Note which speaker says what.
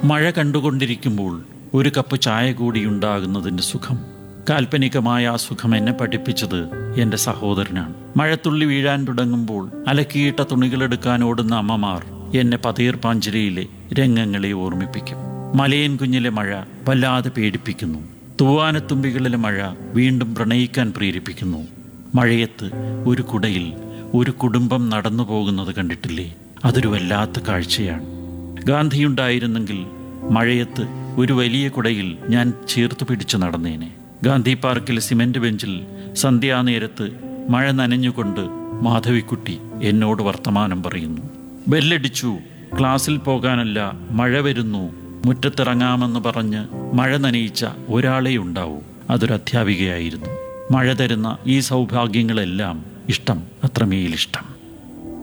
Speaker 1: മഴ കണ്ടുകൊണ്ടിരിക്കുമ്പോൾ ഒരു കപ്പ് ചായ കൂടി ഉണ്ടാകുന്നതിൻ്റെ സുഖം കാൽപ്പനികമായ ആ സുഖം എന്നെ പഠിപ്പിച്ചത് എൻ്റെ സഹോദരനാണ് മഴത്തുള്ളി വീഴാൻ തുടങ്ങുമ്പോൾ അലക്കിയിട്ട തുണികളെടുക്കാൻ ഓടുന്ന അമ്മമാർ എന്നെ പതീർ പാഞ്ചിരയിലെ രംഗങ്ങളെ ഓർമ്മിപ്പിക്കും മലയൻ കുഞ്ഞിലെ മഴ വല്ലാതെ പേടിപ്പിക്കുന്നു തൂവാനത്തുമ്പികളിലെ മഴ വീണ്ടും പ്രണയിക്കാൻ പ്രേരിപ്പിക്കുന്നു മഴയത്ത് ഒരു കുടയിൽ ഒരു കുടുംബം നടന്നു പോകുന്നത് കണ്ടിട്ടില്ലേ അതൊരു വല്ലാത്ത കാഴ്ചയാണ് ഗാന്ധിയുണ്ടായിരുന്നെങ്കിൽ മഴയത്ത് ഒരു വലിയ കുടയിൽ ഞാൻ ചേർത്ത് പിടിച്ചു നടന്നേനെ ഗാന്ധി പാർക്കിലെ സിമന്റ് ബെഞ്ചിൽ സന്ധ്യാനേരത്ത് മഴ നനഞ്ഞുകൊണ്ട് മാധവിക്കുട്ടി എന്നോട് വർത്തമാനം പറയുന്നു ബെല്ലടിച്ചു ക്ലാസ്സിൽ പോകാനല്ല മഴ വരുന്നു മുറ്റത്തിറങ്ങാമെന്ന് പറഞ്ഞ് മഴ നനയിച്ച ഒരാളെ ഉണ്ടാവൂ അതൊരു അധ്യാപികയായിരുന്നു മഴ തരുന്ന ഈ സൗഭാഗ്യങ്ങളെല്ലാം ഇഷ്ടം അത്രമേലിഷ്ടം